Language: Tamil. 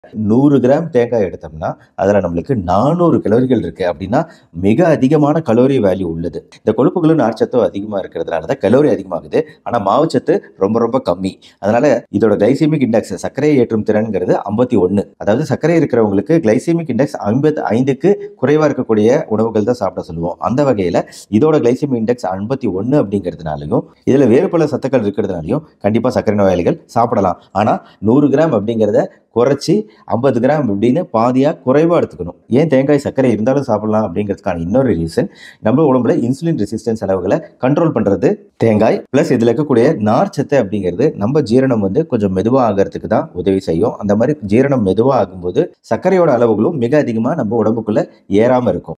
நூறு கிராம் தேங்காய் எடுத்தோம்னா அதில் நம்மளுக்கு நானூறு கலோரிகள் இருக்குது அப்படின்னா மிக அதிகமான கலோரி வேல்யூ உள்ளது இந்த கொழுப்புகளும் நார்ச்சத்தும் அதிகமாக இருக்கிறதுனால தான் கலோரி அதிகமாகுது ஆனால் மாவுச்சத்து ரொம்ப ரொம்ப கம்மி அதனால இதோட கிளைசிமிக் இண்டெக்ஸ் சர்க்கரை ஏற்றும் திறன்கிறது ஐம்பத்தி ஒன்று அதாவது சர்க்கரை இருக்கிறவங்களுக்கு கிளைசிமிக் இண்டெக்ஸ் ஐம்பத்து ஐந்துக்கு குறைவாக இருக்கக்கூடிய உணவுகள் தான் சாப்பிட சொல்லுவோம் அந்த வகையில் இதோட கிளைசிமிக் இண்டெக்ஸ் ஐம்பத்தி ஒன்று அப்படிங்கிறதுனாலையும் இதில் வேறு பல சத்துக்கள் இருக்கிறதுனாலையும் கண்டிப்பாக சர்க்கரை நோயாளிகள் சாப்பிடலாம் ஆனால் நூறு கிராம் அப்படிங்கிறத குறைச்சி ஐம்பது கிராம் அப்படின்னு பாதியாக குறைவாக எடுத்துக்கணும் ஏன் தேங்காய் சர்க்கரை இருந்தாலும் சாப்பிடலாம் அப்படிங்கிறதுக்கான இன்னொரு ரீசன் நம்ம உடம்புல இன்சுலின் ரெசிஸ்டன்ஸ் அளவுகளை கண்ட்ரோல் பண்ணுறது தேங்காய் ப்ளஸ் இதில் இருக்கக்கூடிய நார்ச்சத்து அப்படிங்கிறது நம்ம ஜீரணம் வந்து கொஞ்சம் மெதுவாக ஆகிறதுக்கு தான் உதவி செய்யும் அந்த மாதிரி ஜீரணம் மெதுவாக ஆகும்போது சர்க்கரையோட அளவுகளும் மிக அதிகமாக நம்ம உடம்புக்குள்ளே ஏறாமல் இருக்கும்